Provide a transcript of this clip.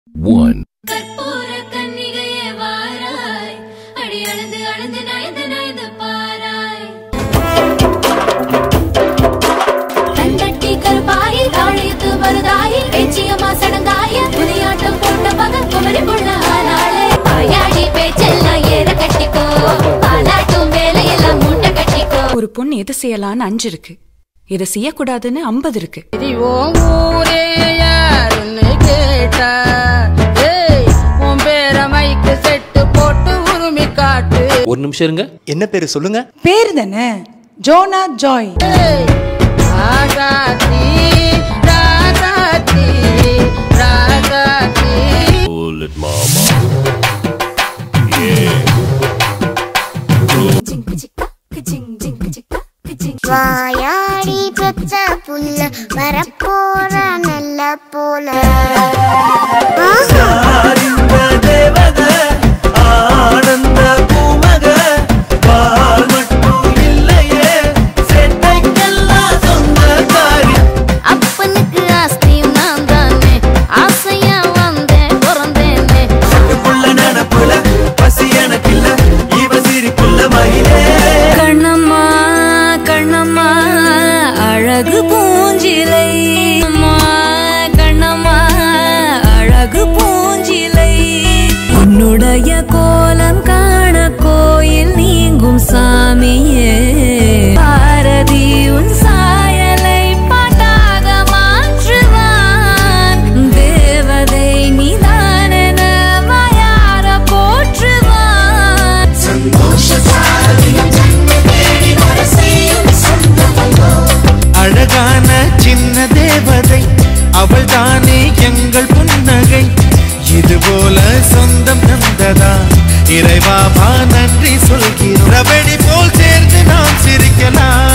one. கற்பூர கன்னிகையே வாராய் அடி அளந்து அளந்து நயந்து நயந்து பாராய் தண்டட்டி கருப்பாயி தாழியத்து மருதாயி பேச்சியம்மா சடங்காய புதியாட்டம் போட்ட மகன் குமரி பொண்ண ஆனாளே வாயாடி பேச்செல்லாம் ஏற கட்டிக்கோ பாலாட்டும் வேலையெல்லாம் மூட்டை கட்டிக்கோ ஒரு பொண்ணு எது செய்யலான்னு அஞ்சு இருக்கு இதை செய்யக்கூடாதுன்னு ஐம்பது இருக்கு இது உன் ஊரே யாருன்னு கேட்டா ஏய் உன் பேர மைக்கு செட்டு போட்டு உருமி காட்டு ஒரு நிமிஷம் இருங்க என்ன பேரு சொல்லுங்க பேர் தானே ஜோனா ஜாய் ஏய், ராசாத்தி ராசாத்தி ராசாத்தி வாயாடி பெத்த புள்ள வரப்போற நல்ல போல அப்பனுக்கு ஆஸ்தியும் நான் தானே ஆசையா வந்தேன் பிறந்தேனே கண்ணம்மா கண்ணம்மா அழகு பூஞ்சிலை அம்மா, கண்ணம்மா அழகு பூஞ்சிலை உன்னுடைய கோலம் காண கோயில் நீங்கும் சாமியே பாரதி உன் சாயலை பாட்டாக மாற்றுவான் தேவதை நீதானென வாயார போற்றுவான் அழகான சின்ன தேவதை அவள் தானே எங்கள் புன்னகை இது போல சொந்தம் தந்ததா இறைவாபா நன்றி சொல்கிறோம் ரபடி போல் சேர்ந்து நாம் சிரிக்கலாம்